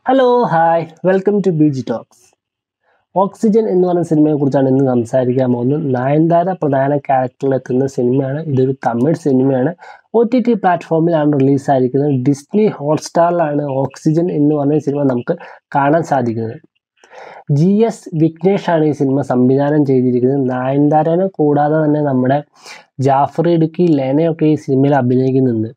hello hi welcome to B G talks Oxygen എന്ന് പറയുന്ന സിനിമയെ കുറിച്ചാണ് ഇന്ന് സംസാരിക്കാൻ പോകുന്നത് നയൻതാര പ്രധാന ക്യാരക്ടറിൽ എത്തുന്ന സിനിമയാണ് ഇതൊരു തമിഴ് സിനിമയാണ് ഒ ടി ടി പ്ലാറ്റ്ഫോമിലാണ് റിലീസായിരിക്കുന്നത് ഡിസ്നി ഹോട്ട്സ്റ്റാറിലാണ് ഓക്സിജൻ എന്ന് പറഞ്ഞ സിനിമ നമുക്ക് കാണാൻ സാധിക്കുന്നത് ജി എസ് വിഘ്നേഷാണ് ഈ സിനിമ സംവിധാനം ചെയ്തിരിക്കുന്നത് നയൻതാരനെ കൂടാതെ തന്നെ നമ്മുടെ ജാഫർ ഇടുക്കി ലെനയൊക്കെ ഈ സിനിമയിൽ അഭിനയിക്കുന്നുണ്ട്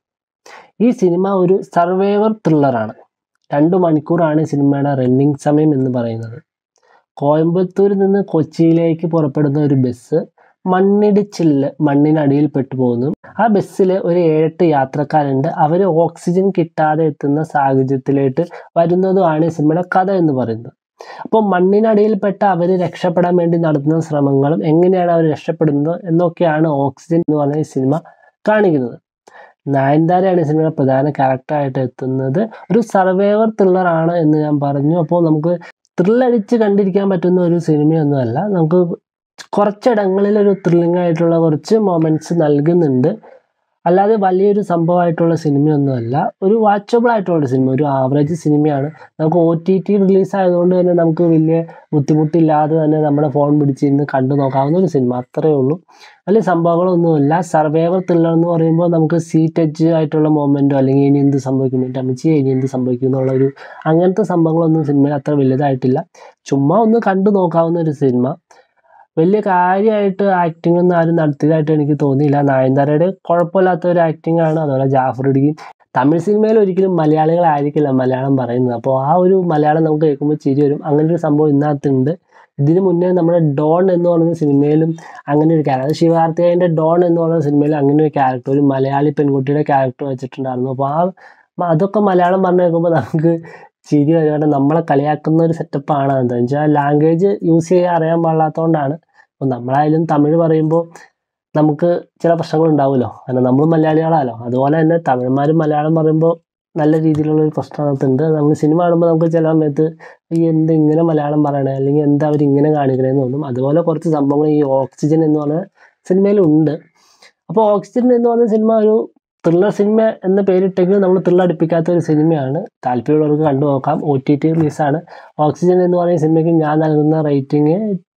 ഈ സിനിമ ഒരു സർവൈവർ ത്രില്ലറാണ് രണ്ട് മണിക്കൂറാണ് ഈ സിനിമയുടെ റണ്ണിങ് സമയം എന്ന് പറയുന്നത് കോയമ്പത്തൂരിൽ നിന്ന് കൊച്ചിയിലേക്ക് പുറപ്പെടുന്ന ഒരു ബസ് മണ്ണിടിച്ചില് മണ്ണിനടിയിൽ പെട്ടു പോകുന്നു ആ ബസ്സിൽ ഒരു ഏഴെട്ട് യാത്രക്കാരുണ്ട് അവർ ഓക്സിജൻ കിട്ടാതെ എത്തുന്ന സാഹചര്യത്തിലേക്ക് വരുന്നതുമാണ് ഈ സിനിമയുടെ കഥ എന്ന് പറയുന്നത് അപ്പോൾ മണ്ണിനടിയിൽപ്പെട്ട അവർ രക്ഷപ്പെടാൻ വേണ്ടി നടത്തുന്ന ശ്രമങ്ങളും എങ്ങനെയാണ് അവർ രക്ഷപ്പെടുന്നത് എന്നൊക്കെയാണ് ഓക്സിജൻ എന്ന് പറഞ്ഞ ഈ സിനിമ കാണിക്കുന്നത് നയൻതാരയാണ് ഈ സിനിമയുടെ പ്രധാന ക്യാരക്ടറായിട്ട് എത്തുന്നത് ഒരു സർവൈവർ ത്രില്ലർ ആണ് എന്ന് ഞാൻ പറഞ്ഞു അപ്പോൾ നമുക്ക് ത്രില്ലടിച്ച് കണ്ടിരിക്കാൻ പറ്റുന്ന ഒരു സിനിമയൊന്നുമല്ല നമുക്ക് കുറച്ചിടങ്ങളിൽ ഒരു ത്രില്ലിംഗ് ആയിട്ടുള്ള കുറച്ച് മൊമെന്റ്സ് നൽകുന്നുണ്ട് അല്ലാതെ വലിയൊരു സംഭവമായിട്ടുള്ള സിനിമയൊന്നുമല്ല ഒരു വാച്ചബിൾ ആയിട്ടുള്ള ഒരു സിനിമ ഒരു ആവറേജ് സിനിമയാണ് നമുക്ക് ഒ ടി ടി റിലീസ് ആയതുകൊണ്ട് തന്നെ നമുക്ക് വലിയ ബുദ്ധിമുട്ടില്ലാതെ തന്നെ നമ്മുടെ ഫോൺ പിടിച്ചിരുന്ന് കണ്ടു നോക്കാവുന്ന ഒരു സിനിമ അത്രയേ ഉള്ളൂ വലിയ സംഭവങ്ങളൊന്നുമില്ല സർവൈവർ ത്രില്ലർ എന്ന് പറയുമ്പോൾ നമുക്ക് സീ ടച്ച് ആയിട്ടുള്ള മൊമെൻറ്റോ അല്ലെങ്കിൽ ഇനി എന്ത് സംഭവിക്കും എൻ്റെ അമ്മച്ചി ഇനി എന്ത് സംഭവിക്കും എന്നുള്ള ഒരു അങ്ങനത്തെ സംഭവങ്ങളൊന്നും സിനിമയിൽ അത്ര വലുതായിട്ടില്ല ചുമ്മാ ഒന്ന് കണ്ടു നോക്കാവുന്ന ഒരു സിനിമ വലിയ കാര്യമായിട്ട് ആക്ടിംഗ് ഒന്നും ആരും നടത്തിയതായിട്ട് എനിക്ക് തോന്നിയില്ല നയൻതാരയുടെ കുഴപ്പമില്ലാത്ത ഒരു ആക്ടിംഗ് ആണ് അതുപോലെ ജാഫർ ഇടുക്കി തമിഴ് സിനിമയിൽ ഒരിക്കലും മലയാളികളായിരിക്കില്ല മലയാളം പറയുന്നത് അപ്പോൾ ആ ഒരു മലയാളം നമുക്ക് കേൾക്കുമ്പോൾ ചിരി വരും അങ്ങനെ ഒരു സംഭവം ഇതിനകത്തുണ്ട് ഇതിനു മുന്നേ നമ്മുടെ ഡോൺ എന്ന് പറയുന്ന സിനിമയിലും അങ്ങനെ ഒരു ക്യാരക്ടർ ശിവകാർത്തികേയൻ്റെ ഡോൺ എന്ന് പറയുന്ന സിനിമയിൽ അങ്ങനെ ഒരു ക്യാരക്ടർ ഒരു മലയാളി പെൺകുട്ടിയുടെ ക്യാരക്ടർ വെച്ചിട്ടുണ്ടായിരുന്നു അപ്പോൾ ആ അതൊക്കെ മലയാളം പറഞ്ഞു കേൾക്കുമ്പോൾ നമുക്ക് ചിരി വരുവാണ്ട് നമ്മളെ കളിയാക്കുന്ന ഒരു സെറ്റപ്പാണ് എന്താ വെച്ചാൽ ലാംഗ്വേജ് യൂസ് ചെയ്യാൻ അറിയാൻ പാടില്ലാത്തതുകൊണ്ടാണ് അപ്പോൾ നമ്മളായാലും തമിഴ് പറയുമ്പോൾ നമുക്ക് ചില പ്രശ്നങ്ങൾ ഉണ്ടാവുമല്ലോ കാരണം നമ്മൾ മലയാളികളാണല്ലോ അതുപോലെ തന്നെ തമിഴന്മാരും മലയാളം പറയുമ്പോൾ നല്ല രീതിയിലുള്ള ഒരു പ്രശ്നം അതിനകത്തുണ്ട് നമ്മൾ സിനിമ കാണുമ്പോൾ നമുക്ക് ചില സമയത്ത് ഈ എന്ത് ഇങ്ങനെ മലയാളം പറയണേ അല്ലെങ്കിൽ എന്താ അവർ ഇങ്ങനെ കാണിക്കണേന്ന് തോന്നും അതുപോലെ കുറച്ച് സംഭവങ്ങൾ ഈ ഓക്സിജൻ എന്ന് പറഞ്ഞ സിനിമയിലുണ്ട് അപ്പോൾ ഓക്സിജൻ എന്ന് പറഞ്ഞ സിനിമ ഒരു ത്രില്ലർ സിനിമ എന്ന പേരിട്ടെങ്കിലും നമ്മൾ ത്രില്ലർ അടുപ്പിക്കാത്ത ഒരു സിനിമയാണ് താല്പര്യമുള്ളവർക്ക് കണ്ടു നോക്കാം ഒ ടി ടി റിലീസാണ് ഓക്സിജൻ എന്ന് പറയുന്ന സിനിമയ്ക്ക് ഞാൻ നൽകുന്ന റേറ്റിംഗ്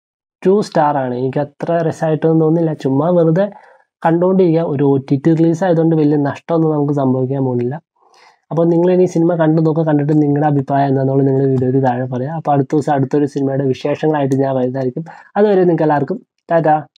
ടു സ്റ്റാർ ആണ് എനിക്ക് അത്ര രസമായിട്ടൊന്നും തോന്നില്ല ചുമ്മാ വെറുതെ കണ്ടുകൊണ്ടിരിക്കുക ഒരു ഒ ടി ടി റിലീസ് ആയതുകൊണ്ട് വലിയ നഷ്ടമൊന്നും നമുക്ക് സംഭവിക്കാൻ പോകുന്നില്ല അപ്പോൾ നിങ്ങൾ ഇനി സിനിമ കണ്ടു നോക്കുക കണ്ടിട്ട് നിങ്ങളുടെ അഭിപ്രായം എന്താണെന്നുള്ളത് നിങ്ങൾ വീഡിയോയിൽ താഴെ പറയാം അപ്പോൾ അടുത്ത ദിവസം അടുത്തൊരു സിനിമയുടെ വിശേഷങ്ങളായിട്ട് ഞാൻ വരുന്നതായിരിക്കും അതുവരെ നിങ്ങൾക്ക് എല്ലാവർക്കും ടാറ്റാ